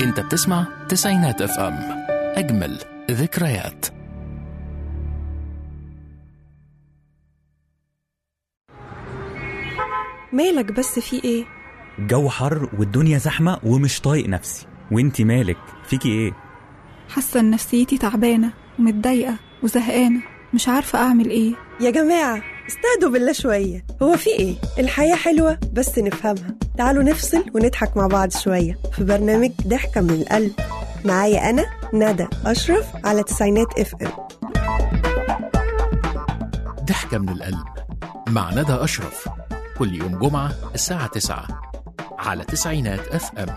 انت بتسمع تسعينات اف ام اجمل ذكريات مالك بس في ايه الجو حر والدنيا زحمة ومش طايق نفسي وانتي مالك فيكي ايه حاسه ان نفسيتي تعبانه ومتضايقه وزهقانه مش عارفه اعمل ايه يا جماعة استهدوا بالله شوية هو في ايه؟ الحياة حلوة بس نفهمها تعالوا نفصل ونضحك مع بعض شوية في برنامج ضحكة من القلب معايا أنا ندى أشرف على تسعينات اف ام ضحكة من القلب مع ندى أشرف كل يوم جمعة الساعة 9 على تسعينات اف ام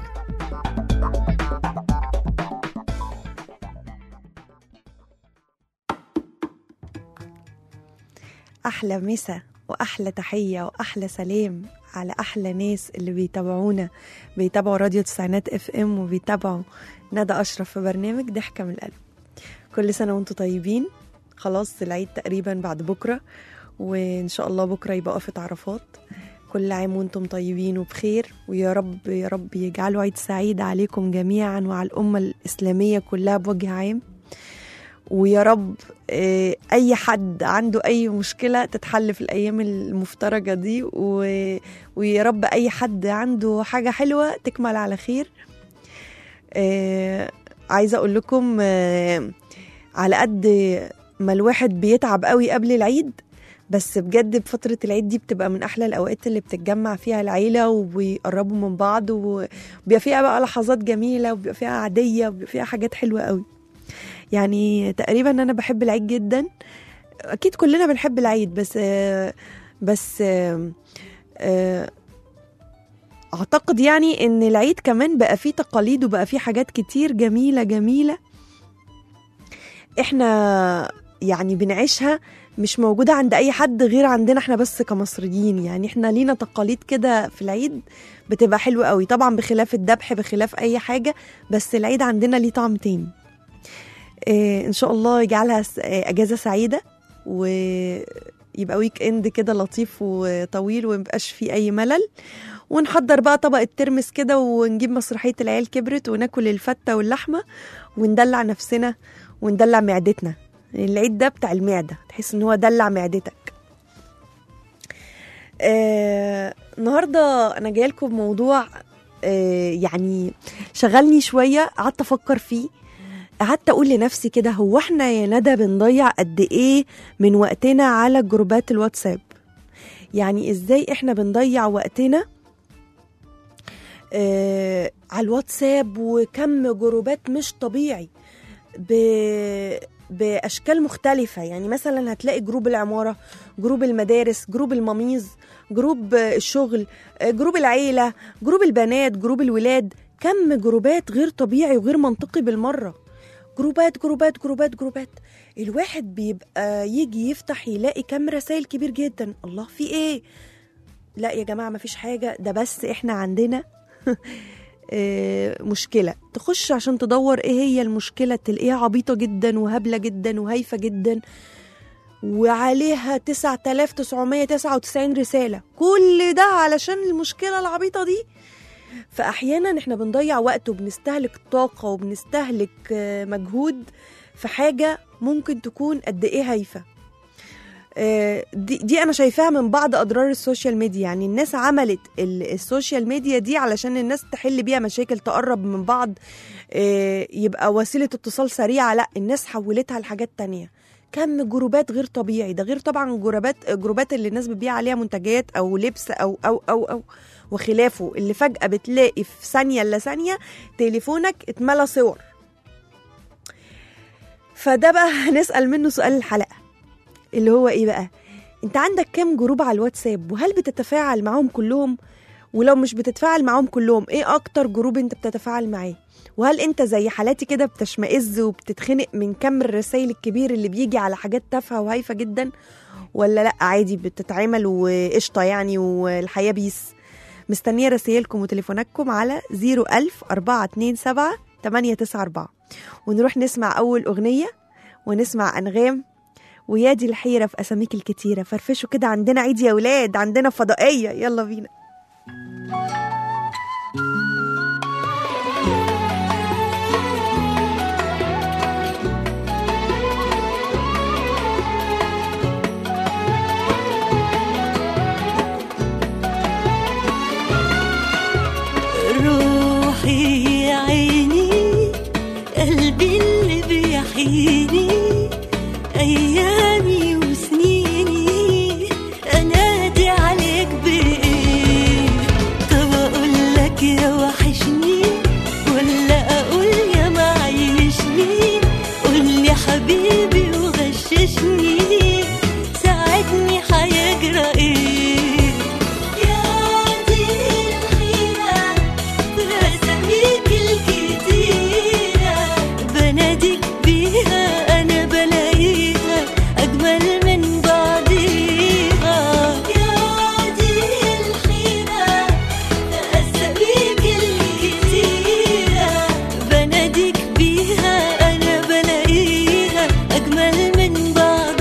أحلى مسا وأحلى تحية وأحلى سلام على أحلى ناس اللي بيتابعونا بيتابعوا راديو تسعينات اف ام وبيتابعوا ندى أشرف في برنامج ضحكة من القلب كل سنة وانتم طيبين خلاص العيد تقريبا بعد بكرة وإن شاء الله بكرة يبقى وقفة عرفات كل عام وانتم طيبين وبخير ويا رب يا رب يجعله عيد سعيد عليكم جميعا وعلى الأمة الإسلامية كلها بوجه عام ويا رب آه، اي حد عنده اي مشكله تتحل في الايام المفترجه دي و... ويا رب اي حد عنده حاجه حلوه تكمل على خير آه، عايزه اقول لكم آه، على قد ما الواحد بيتعب قوي قبل العيد بس بجد بفترة العيد دي بتبقى من أحلى الأوقات اللي بتتجمع فيها العيلة وبيقربوا من بعض وبيبقى فيها بقى لحظات جميلة وبيبقى فيها عادية وبيبقى فيها حاجات حلوة قوي يعني تقريبا انا بحب العيد جدا اكيد كلنا بنحب العيد بس بس اعتقد يعني ان العيد كمان بقى فيه تقاليد وبقى فيه حاجات كتير جميله جميله احنا يعني بنعيشها مش موجودة عند أي حد غير عندنا احنا بس كمصريين يعني احنا لينا تقاليد كده في العيد بتبقى حلوة قوي طبعا بخلاف الذبح بخلاف أي حاجة بس العيد عندنا ليه طعم تاني إيه ان شاء الله يجعلها س- إيه اجازه سعيده ويبقى ويك اند كده لطيف وطويل ومبقاش فيه اي ملل ونحضر بقى طبق الترمس كده ونجيب مسرحيه العيال كبرت وناكل الفته واللحمه وندلع نفسنا وندلع معدتنا العيد ده بتاع المعده تحس ان هو دلع معدتك آه النهارده انا جايه لكم موضوع آه يعني شغلني شويه قعدت افكر فيه قعدت اقول لنفسي كده هو احنا يا ندى بنضيع قد ايه من وقتنا على جروبات الواتساب يعني ازاي احنا بنضيع وقتنا آه على الواتساب وكم جروبات مش طبيعي ب... باشكال مختلفه يعني مثلا هتلاقي جروب العماره جروب المدارس جروب المميز جروب الشغل آه، جروب العيله جروب البنات جروب الولاد كم جروبات غير طبيعي وغير منطقي بالمره جروبات جروبات جروبات جروبات الواحد بيبقى يجي يفتح يلاقي كم رسائل كبير جدا الله في ايه لا يا جماعه ما فيش حاجه ده بس احنا عندنا آه، مشكله تخش عشان تدور ايه هي المشكله تلاقيها عبيطه جدا وهبله جدا وهايفه جدا وعليها 9999 رساله كل ده علشان المشكله العبيطه دي فاحيانا احنا بنضيع وقت وبنستهلك طاقه وبنستهلك آه، مجهود في حاجه ممكن تكون قد ايه هايفه آه، دي, دي انا شايفاها من بعض اضرار السوشيال ميديا يعني الناس عملت ال- السوشيال ميديا دي علشان الناس تحل بيها مشاكل تقرب من بعض آه، يبقى وسيله اتصال سريعه لا الناس حولتها لحاجات تانية كم جروبات غير طبيعي ده غير طبعا جروبات جروبات اللي الناس بتبيع عليها منتجات او لبس او او او او وخلافه اللي فجأة بتلاقي في ثانية إلا ثانية تليفونك اتملى صور فده بقى هنسأل منه سؤال الحلقة اللي هو ايه بقى انت عندك كام جروب على الواتساب وهل بتتفاعل معاهم كلهم ولو مش بتتفاعل معاهم كلهم ايه اكتر جروب انت بتتفاعل معاه وهل انت زي حالاتي كده بتشمئز وبتتخنق من كم الرسائل الكبير اللي بيجي على حاجات تافهه وهايفه جدا ولا لا عادي بتتعامل وقشطه يعني والحياه بيس مستنيه رسائلكم وتليفوناتكم على 01000 427 894 ونروح نسمع اول اغنيه ونسمع انغام ويا دي الحيرة في أساميك الكتيرة فرفشوا كده عندنا عيد يا ولاد عندنا فضائية يلا بينا تلاقيني أيامي وسنيني أنادي عليك بإيه طب أقول لك يا وحشني ولا أقول يا معيشني قول لي حبيبي وغششني ساعدني هيجرى إيه يا دي الحيرة بأساميك الكتيرة بناديك بيها أنا بلاقيها أجمل من بعضيها يا دي الحيرة بأساميك الكتيرة بناديك بيها أنا بلاقيها أجمل من بعضيها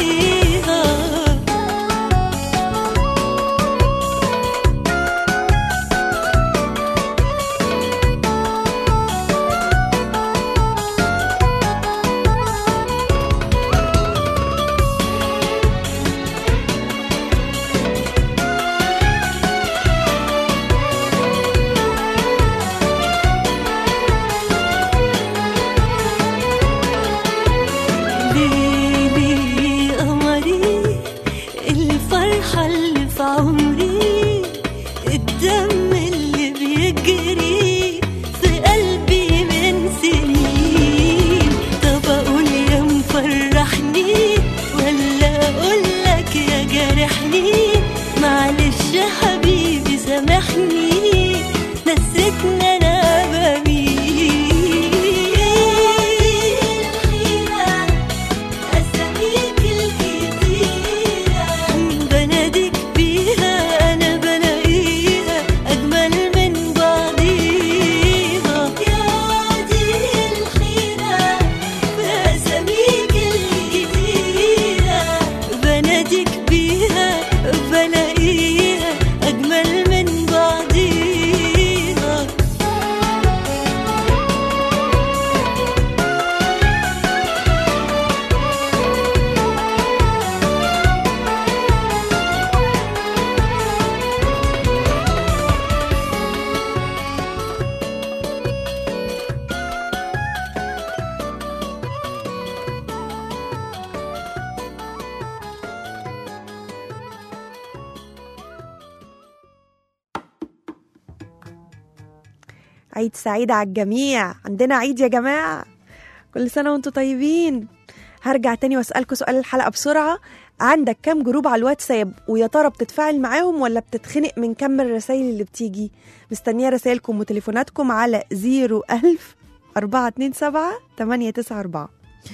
ليلي قمري الفرحة اللي في عمري الدم اللي بيجري في قلبي من سنين طب أقول يا مفرحني ولا أقول لك يا جارحني معلش يا حبيبي سامحني نسيتنا أنا بمين أساميك الكتيرة بناديك بيها أنا بلاقيها أجمل من بعضيها يا دي الحيرة بأساميك الكتيرة بناديك بيها بلاقيها أجمل من بعضيها عيد سعيد على الجميع عندنا عيد يا جماعة كل سنة وانتم طيبين هرجع تاني واسألكوا سؤال الحلقة بسرعة عندك كام جروب على الواتساب ويا ترى بتتفاعل معاهم ولا بتتخنق من كم الرسائل اللي بتيجي مستنية رسائلكم وتليفوناتكم على 01000 427 894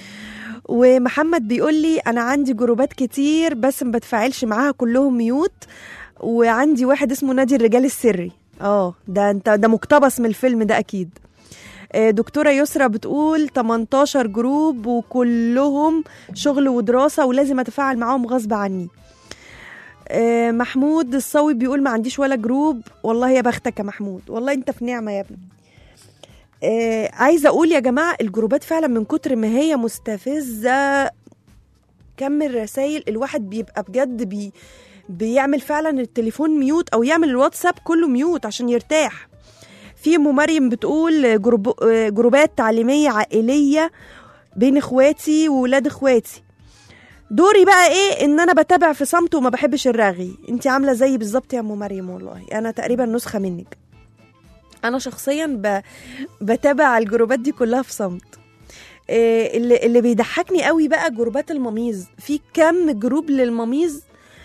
ومحمد بيقول لي انا عندي جروبات كتير بس ما بتفاعلش معاها كلهم ميوت وعندي واحد اسمه نادي الرجال السري اه ده انت ده مقتبس من الفيلم ده اكيد آه، دكتورة يسرا بتقول 18 جروب وكلهم شغل ودراسة ولازم أتفاعل معاهم غصب عني آه، محمود الصاوي بيقول ما عنديش ولا جروب والله يا بختك يا محمود والله انت في نعمة يا ابني آه، عايزة أقول يا جماعة الجروبات فعلا من كتر ما هي مستفزة كم الرسايل الواحد بيبقى بجد بي بيعمل فعلا التليفون ميوت أو يعمل الواتساب كله ميوت عشان يرتاح في ام مريم بتقول جروب آه، جروبات تعليميه عائليه بين اخواتي وولاد اخواتي دوري بقى ايه ان انا بتابع في صمت وما بحبش الرغي انت عامله زيي بالظبط يا ام مريم والله انا تقريبا نسخه منك انا شخصيا ب... بتابع الجروبات دي كلها في صمت إيه اللي, اللي بيضحكني قوي بقى جروبات الماميز في كم جروب للماميز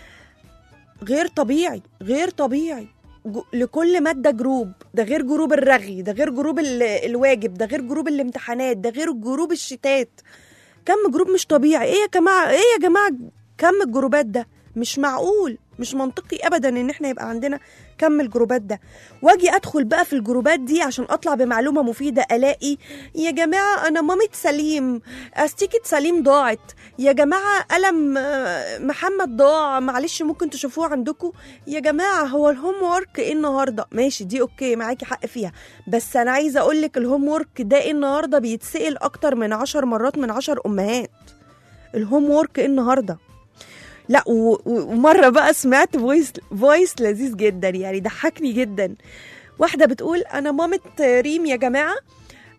غير طبيعي غير طبيعي جو- لكل ماده جروب ده غير جروب الرغي ده غير جروب ال- الواجب ده غير جروب الامتحانات ده غير جروب الشتات كم جروب مش طبيعي ايه يا جماعه ايه يا جماعه كم الجروبات ده مش معقول مش منطقي ابدا ان احنا يبقى عندنا كم الجروبات ده واجي ادخل بقى في الجروبات دي عشان اطلع بمعلومه مفيده الاقي يا جماعه انا مامة سليم استيكه سليم ضاعت يا جماعه قلم آه، محمد ضاع معلش ممكن تشوفوه عندكم يا جماعه هو الهوم وورك ايه النهارده ماشي دي اوكي معاكي حق فيها بس انا عايزه اقول لك الهوم وورك ده إيه النهارده بيتسال اكتر من عشر مرات من عشر امهات الهوم وورك ايه النهارده لا و- و- ومره بقى سمعت فويس فويس لذيذ جدا يعني ضحكني جدا واحده بتقول انا مامة ريم يا جماعه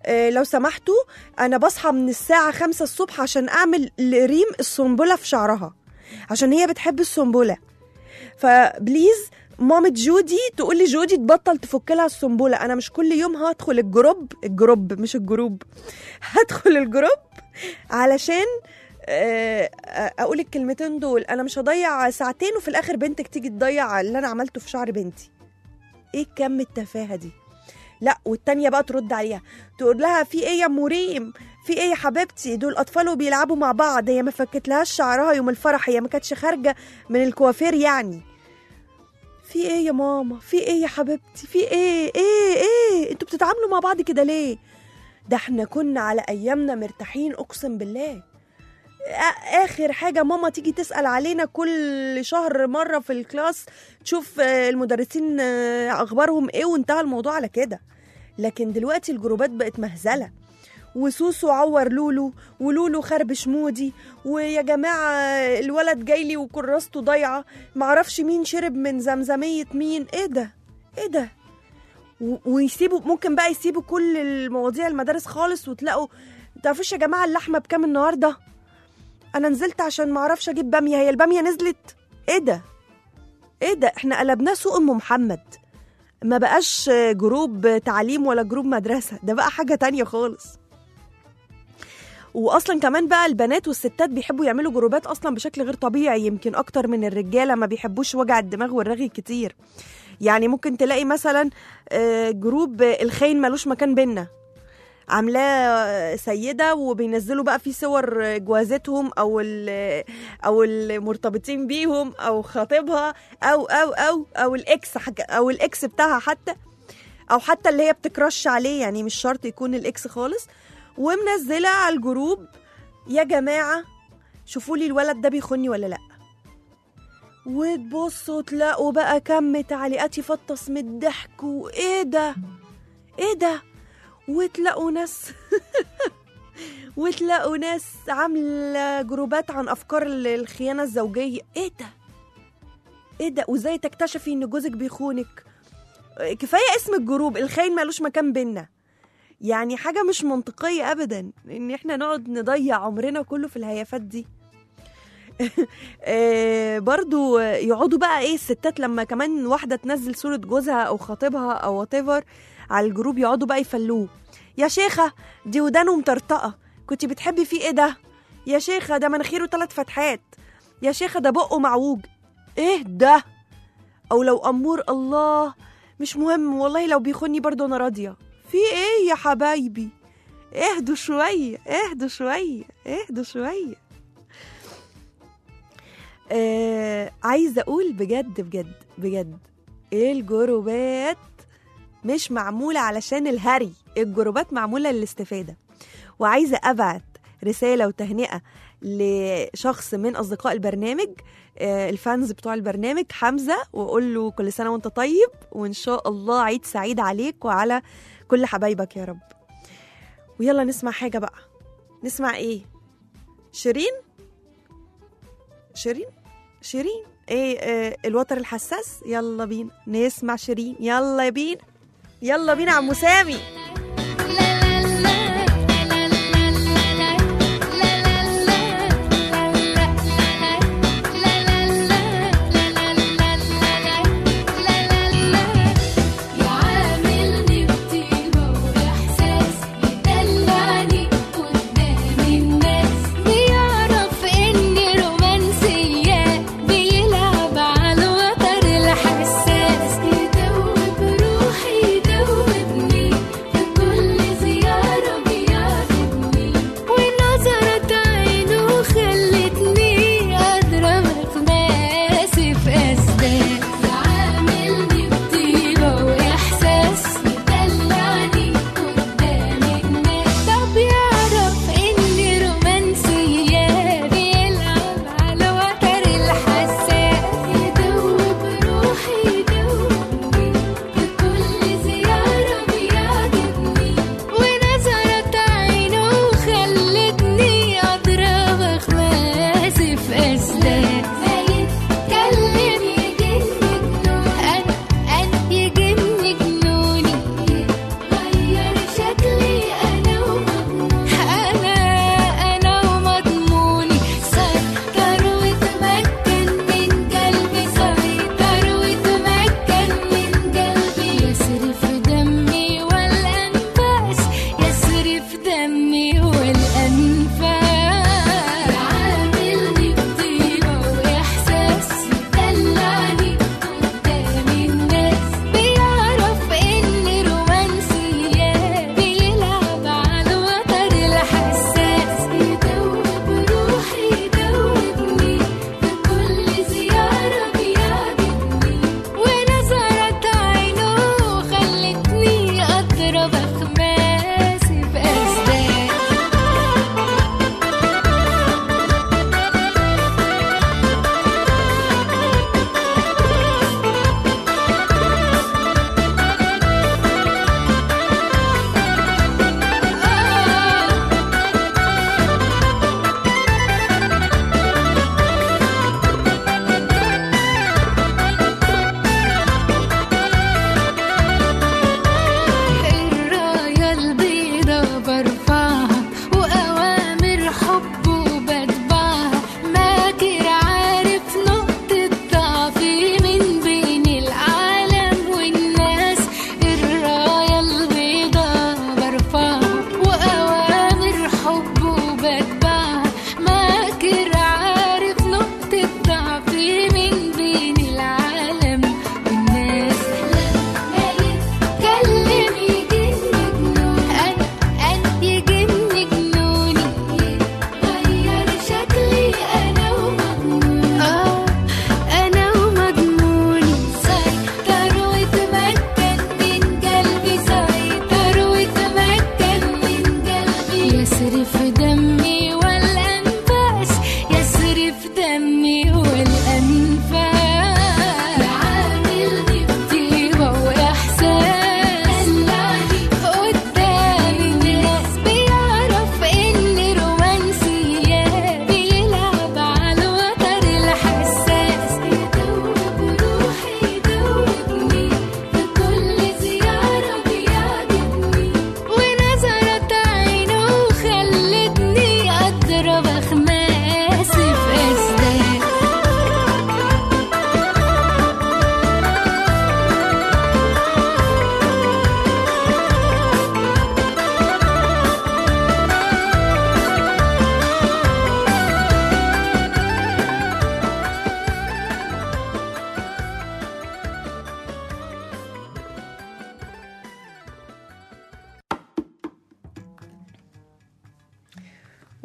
آه، لو سمحتوا انا بصحى من الساعه خمسة الصبح عشان اعمل لريم السنبله في شعرها عشان هي بتحب السنبله فبليز مامة جودي تقول لي جودي تبطل تفك لها السنبله انا مش كل يوم هدخل الجروب الجروب مش الجروب هدخل الجروب علشان آه، اقول الكلمتين دول انا مش هضيع ساعتين وفي الاخر بنتك تيجي تضيع اللي انا عملته في شعر بنتي ايه كم التفاهه دي لا والتانية بقى ترد عليها تقول لها في ايه يا مريم في ايه يا حبيبتي دول اطفال وبيلعبوا مع بعض هي ما فكتلهاش شعرها يوم الفرح هي ما كانتش خارجه من الكوافير يعني في ايه يا ماما في ايه يا حبيبتي في ايه ايه ايه انتوا بتتعاملوا مع بعض كده ليه ده احنا كنا على ايامنا مرتاحين اقسم بالله آ- اخر حاجه ماما تيجي تسال علينا كل شهر مره في الكلاس تشوف آه، المدرسين آه، اخبارهم ايه وانتهى الموضوع على كده لكن دلوقتي الجروبات بقت مهزله وسوسو عور لولو ولولو خربش مودي ويا جماعه الولد جاي لي وكراسته ضايعه معرفش مين شرب من زمزميه مين ايه ده ايه ده و- ويسيبوا ممكن بقى يسيبوا كل المواضيع المدارس خالص وتلاقوا تعرفوش يا جماعه اللحمه بكام النهارده انا نزلت عشان ما اعرفش اجيب باميه هي الباميه نزلت ايه ده ايه ده احنا قلبناه سوق ام محمد ما بقاش جروب تعليم ولا جروب مدرسه ده بقى حاجه تانية خالص واصلا كمان بقى البنات والستات بيحبوا يعملوا جروبات اصلا بشكل غير طبيعي يمكن اكتر من الرجاله ما بيحبوش وجع الدماغ والرغي كتير يعني ممكن تلاقي مثلا آه، جروب الخاين ملوش مكان بينا عاملاه سيده وبينزلوا بقى فيه صور جوازتهم او ال- او المرتبطين بيهم او خطيبها او او او او الاكس حاجة او الاكس بتاعها حتى او حتى اللي هي بتكرش عليه يعني مش شرط يكون الاكس خالص ومنزله على الجروب يا جماعه شوفوا لي الولد ده بيخوني ولا لا وتبصوا تلاقوا بقى كم تعليقات يفطس من الضحك وايه ده ايه ده وتلاقوا ناس وتلاقوا ناس عامله جروبات عن افكار ال- الخيانه الزوجيه ايه ده ايه ده وازاي تكتشفي ان جوزك بيخونك كفايه اسم الجروب الخاين مالوش مكان بينا يعني حاجه مش منطقيه ابدا ان احنا نقعد نضيع عمرنا كله في الهيافات دي آه، برضو يقعدوا بقى ايه الستات لما كمان واحده تنزل صوره جوزها او خطيبها او whatever على الجروب يقعدوا بقى يفلوه يا شيخه دي ودانه مطرطقه كنت بتحبي فيه ايه ده يا شيخه ده مناخيره ثلاث فتحات يا شيخه ده بقه معوج ايه ده او لو امور الله مش مهم والله لو بيخوني برضه انا راضيه في ايه يا حبايبي اهدوا شويه اهدوا شويه اهدوا شويه آه عايزه اقول بجد بجد بجد الجروبات مش معموله علشان الهري الجروبات معموله للاستفاده وعايزه ابعت رساله وتهنئه لشخص من اصدقاء البرنامج آه، الفانز بتوع البرنامج حمزه واقول له كل سنه وانت طيب وان شاء الله عيد سعيد عليك وعلى كل حبايبك يا رب ويلا نسمع حاجه بقى نسمع ايه شيرين شيرين شيرين ايه آه الوتر الحساس يلا بينا نسمع شيرين يلا بينا يلا بينا عمو سامي يعاملني بطيبة وإحساس يدلعني قدام الناس بيعرف إني رومانسية بيلعب على الوتر الحساس يدوب روحي يدوبني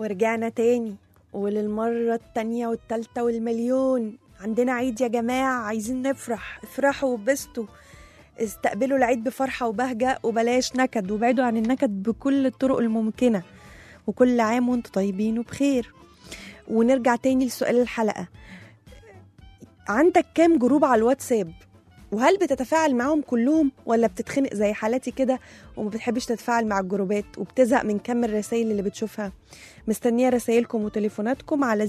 ورجعنا تاني وللمرة التانية والتالتة والمليون عندنا عيد يا جماعة عايزين نفرح افرحوا وبسطوا استقبلوا العيد بفرحة وبهجة وبلاش نكد وابعدوا عن النكد بكل الطرق الممكنة وكل عام وانتم طيبين وبخير ونرجع تاني لسؤال الحلقة عندك كام جروب على الواتساب وهل بتتفاعل معاهم كلهم ولا بتتخنق زي حالاتي كده وما بتحبش تتفاعل مع الجروبات وبتزهق من كم الرسائل اللي بتشوفها مستنية رسائلكم وتليفوناتكم على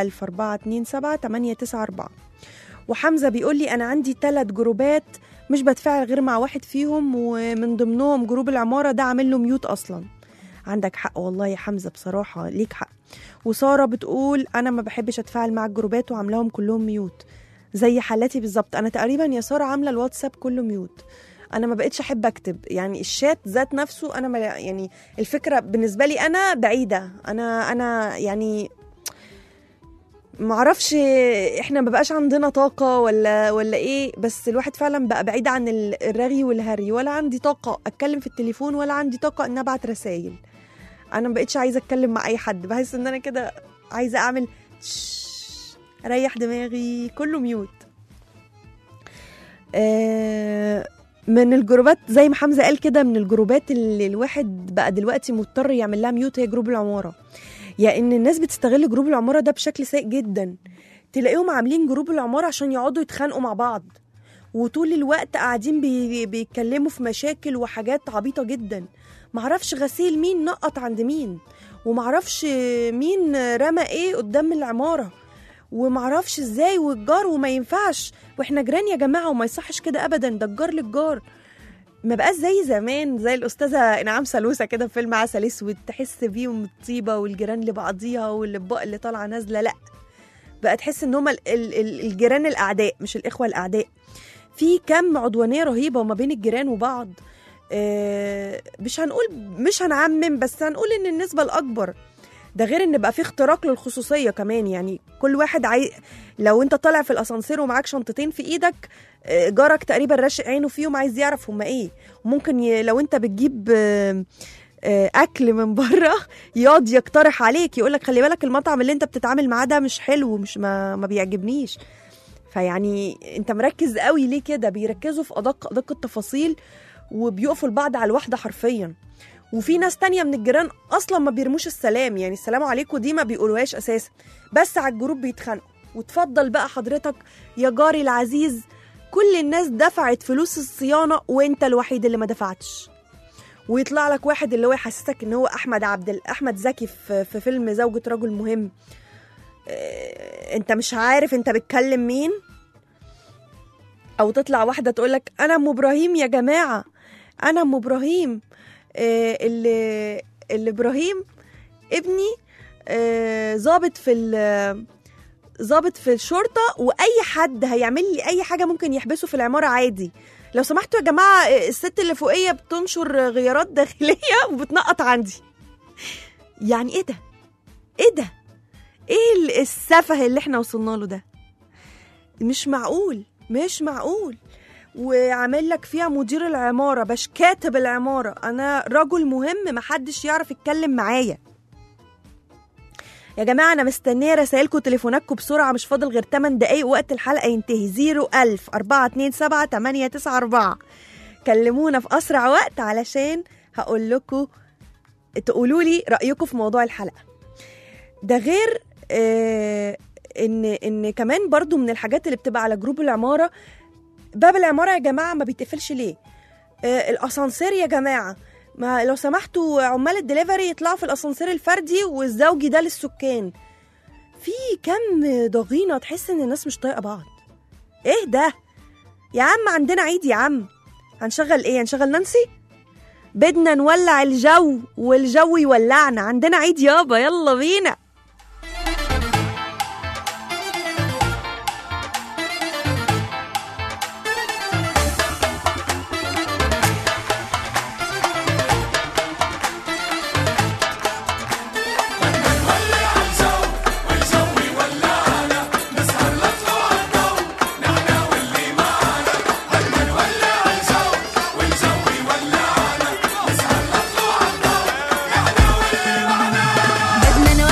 01427 وحمزة بيقول لي أنا عندي ثلاث جروبات مش بتفاعل غير مع واحد فيهم ومن ضمنهم جروب العمارة ده عامل له ميوت أصلا عندك حق والله يا حمزة بصراحة ليك حق وسارة بتقول أنا ما بحبش أتفاعل مع الجروبات وعاملاهم كلهم ميوت زي حالاتي بالظبط أنا تقريبا يا سارة عاملة الواتساب كله ميوت انا ما بقتش احب اكتب يعني الشات ذات نفسه انا ما يعني الفكره بالنسبه لي انا بعيده انا انا يعني معرفش احنا ما بقاش عندنا طاقة ولا ولا ايه بس الواحد فعلا بقى بعيد عن ال- الرغي والهري ولا عندي طاقة اتكلم في التليفون ولا عندي طاقة ان ابعت رسائل انا ما بقتش عايزة اتكلم مع اي حد بحس ان انا كده عايزة اعمل تش- اريح دماغي كله ميوت آه، من الجروبات زي ما حمزه قال كده من الجروبات اللي الواحد بقى دلوقتي مضطر يعمل لها ميوت هي جروب العماره يا ان الناس بتستغل جروب العماره ده بشكل سيء جدا تلاقيهم عاملين جروب العماره عشان يقعدوا يتخانقوا مع بعض وطول الوقت قاعدين بي بيتكلموا في مشاكل وحاجات عبيطه جدا معرفش غسيل مين نقط عند مين ومعرفش مين رمى ايه قدام العماره ومعرفش ازاي والجار وما ينفعش واحنا جيران يا جماعه وما يصحش كده ابدا ده الجار للجار ما بقاش زي زمان زي الاستاذه انعام سلوسه كده في فيلم عسل اسود تحس بيهم الطيبه والجيران لبعضيها والاطباق اللي طالعه نازله لا بقى تحس ان هم ال- ال- ال- الجيران الاعداء مش الاخوه الاعداء في كم عدوانيه رهيبه ما بين الجيران وبعض آه، مش هنقول مش هنعمم بس هنقول ان النسبه الاكبر ده غير ان بقى في اختراق للخصوصيه كمان يعني كل واحد عاي... لو انت طالع في الاسانسير ومعاك شنطتين في ايدك آه، جارك تقريبا راشق عينه فيهم عايز يعرف هما ايه ممكن ي... لو انت بتجيب آه، آه، اكل من بره يقعد يقترح عليك يقول لك خلي بالك المطعم اللي انت بتتعامل معاه ده مش حلو مش ما, ما بيعجبنيش فيعني انت مركز قوي ليه كده بيركزوا في ادق ادق التفاصيل وبيقفوا البعض على الواحده حرفيا وفي ناس تانية من الجيران اصلا ما بيرموش السلام يعني السلام عليكم دي ما بيقولوهاش اساسا بس على الجروب بيتخانقوا وتفضل بقى حضرتك يا جاري العزيز كل الناس دفعت فلوس الصيانه وانت الوحيد اللي ما دفعتش ويطلع لك واحد اللي هو يحسسك ان هو احمد عبد ال- احمد زكي في, في فيلم زوجة رجل مهم آه، انت مش عارف انت بتكلم مين او تطلع واحده تقول لك انا ام ابراهيم يا جماعه انا ام ابراهيم آه، اللي اللي ابراهيم ابني آه، ضابط في ال- ضابط في الشرطه واي حد هيعمل لي اي حاجه ممكن يحبسه في العماره عادي لو سمحتوا يا جماعه آه، الست اللي فوقيه بتنشر غيارات داخليه وبتنقط عندي يعني ايه ده ايه ده ايه ال- السفه اللي احنا وصلنا له ده مش معقول مش معقول وعامل لك فيها مدير العمارة باش كاتب العمارة أنا رجل مهم محدش يعرف يتكلم معايا يا جماعة أنا مستنية رسائلكم وتليفوناتكم بسرعة مش فاضل غير 8 دقايق وقت الحلقة ينتهي 01000 427 894 كلمونا في أسرع وقت علشان هقول لكم تقولوا لي رأيكم في موضوع الحلقة ده غير آه ان ان كمان برضو من الحاجات اللي بتبقى على جروب العماره باب العماره يا جماعه ما بيتقفلش ليه آه الاسانسير يا جماعه ما لو سمحتوا عمال الدليفري يطلعوا في الاسانسير الفردي والزوجي ده للسكان في كم ضغينه تحس ان الناس مش طايقه بعض ايه ده يا عم عندنا عيد يا عم هنشغل ايه هنشغل نانسي بدنا نولع الجو والجو يولعنا عندنا عيد يابا يلا بينا بدنا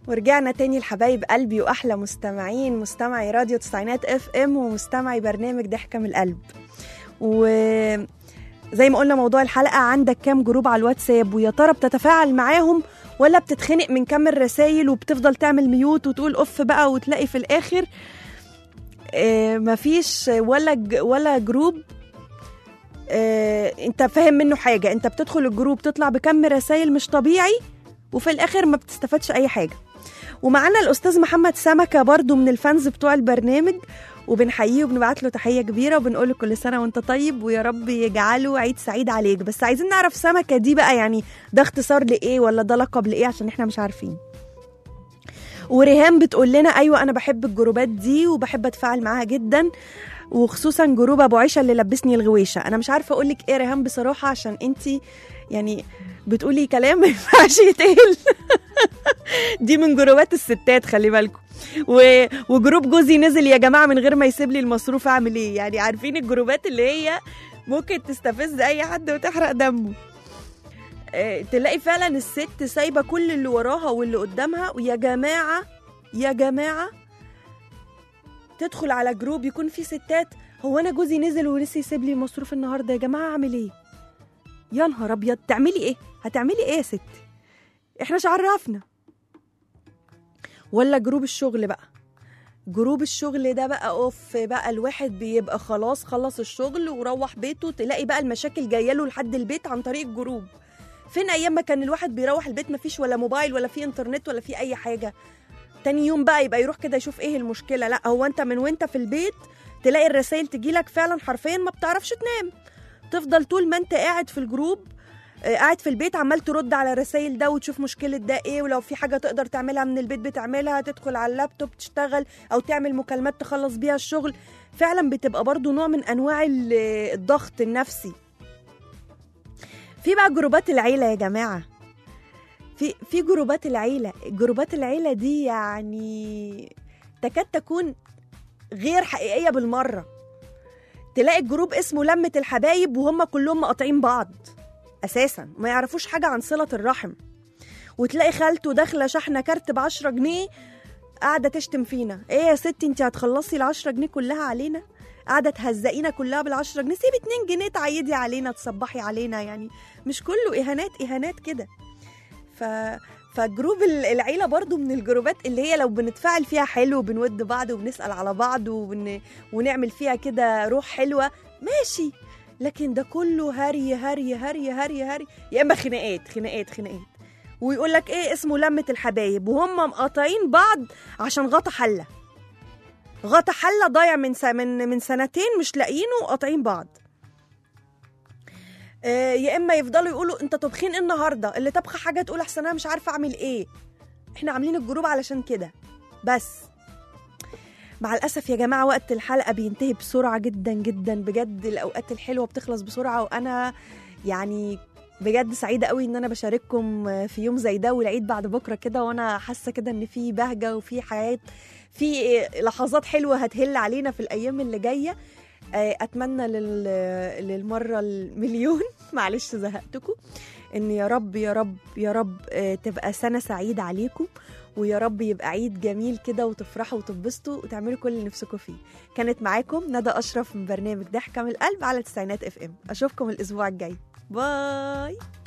ورجعنا تاني لحبايب قلبي واحلى مستمعين مستمعي راديو تسعينات اف ام ومستمعي برنامج ضحكه من القلب وزي ما قلنا موضوع الحلقه عندك كام جروب على الواتساب ويا ترى بتتفاعل معاهم ولا بتتخنق من كم الرسايل وبتفضل تعمل ميوت وتقول اف بقى وتلاقي في الاخر آه، مفيش ولا ج- ولا جروب آه، انت فاهم منه حاجه انت بتدخل الجروب تطلع بكم رسائل مش طبيعي وفي الاخر ما بتستفادش اي حاجه ومعانا الاستاذ محمد سمكه برضو من الفانز بتوع البرنامج وبنحييه وبنبعت له تحيه كبيره وبنقول له كل سنه وانت طيب ويا رب يجعله عيد سعيد عليك بس عايزين نعرف سمكه دي بقى يعني ده اختصار لايه ولا ده لقب لايه عشان احنا مش عارفين وريهام بتقول لنا ايوه انا بحب الجروبات دي وبحب اتفاعل معاها جدا وخصوصا جروب ابو عيشه اللي لبسني الغويشه انا مش عارفه اقول لك ايه يا ريهام بصراحه عشان انت يعني بتقولي كلام ما ينفعش يتقال دي من جروبات الستات خلي بالكم و... وجروب جوزي نزل يا جماعه من غير ما يسيب لي المصروف اعمل ايه يعني عارفين الجروبات اللي هي ممكن تستفز اي حد وتحرق دمه آه، تلاقي فعلا الست سايبه كل اللي وراها واللي قدامها ويا جماعه يا جماعه تدخل على جروب يكون فيه ستات هو انا جوزي نزل ولسه يسيب لي المصروف النهارده يا جماعه اعمل ايه يا نهار ابيض تعملي ايه هتعملي ايه يا ستي احنا مش عرفنا ولا جروب الشغل بقى جروب الشغل ده بقى اوف بقى الواحد بيبقى خلاص خلص الشغل وروح بيته تلاقي بقى المشاكل جايه له لحد البيت عن طريق الجروب فين ايام ما كان الواحد بيروح البيت مفيش ولا موبايل ولا في انترنت ولا في اي حاجه تاني يوم بقى يبقى يروح كده يشوف ايه المشكله لا هو انت من وانت في البيت تلاقي الرسائل تجيلك فعلا حرفيا ما بتعرفش تنام تفضل طول ما انت قاعد في الجروب آه، قاعد في البيت عمال ترد على الرسائل ده وتشوف مشكله ده ايه ولو في حاجه تقدر تعملها من البيت بتعملها تدخل على اللابتوب تشتغل او تعمل مكالمات تخلص بيها الشغل فعلا بتبقى برضو نوع من انواع ال- الضغط النفسي في بقى جروبات العيله يا جماعه في في جروبات العيله جروبات العيله دي يعني تكاد تكون غير حقيقيه بالمره تلاقي الجروب اسمه لمة الحبايب وهم كلهم مقاطعين بعض اساسا ما يعرفوش حاجه عن صله الرحم وتلاقي خالته داخله شحنه كارت ب 10 جنيه قاعده تشتم فينا ايه يا ستي انت هتخلصي ال 10 جنيه كلها علينا قاعده تهزقينا كلها بال 10 جنيه سيبي 2 جنيه تعيدي علينا تصبحي علينا يعني مش كله اهانات اهانات كده ف فجروب ال- العيلة برضو من الجروبات اللي هي لو بنتفاعل فيها حلو وبنود بعض وبنسأل على بعض وبن... ونعمل فيها كده روح حلوة ماشي لكن ده كله هري هري هري هري هري يا اما خناقات خناقات خناقات ويقول لك ايه اسمه لمة الحبايب وهم مقاطعين بعض عشان غطا حلة غطا حلة ضايع من س... من من سنتين مش لاقيينه وقاطعين بعض آه، يا اما يفضلوا يقولوا انت طبخين ايه النهارده اللي طبخه حاجه تقول احسن انا مش عارفه اعمل ايه احنا عاملين الجروب علشان كده بس مع الاسف يا جماعه وقت الحلقه بينتهي بسرعه جدا جدا بجد الاوقات الحلوه بتخلص بسرعه وانا يعني بجد سعيده قوي ان انا بشارككم في يوم زي ده والعيد بعد بكره كده وانا حاسه كده ان في بهجه وفي حياه في لحظات حلوه هتهل علينا في الايام اللي جايه آه، اتمنى لل... للمره المليون معلش زهقتكم ان يا رب يا رب يا رب آه، تبقى سنه سعيده عليكم ويا رب يبقى عيد جميل كده وتفرحوا وتتبسطوا وتعملوا كل اللي نفسكم فيه كانت معاكم ندى اشرف من برنامج ضحكه من القلب على تسعينات اف ام اشوفكم الاسبوع الجاي باي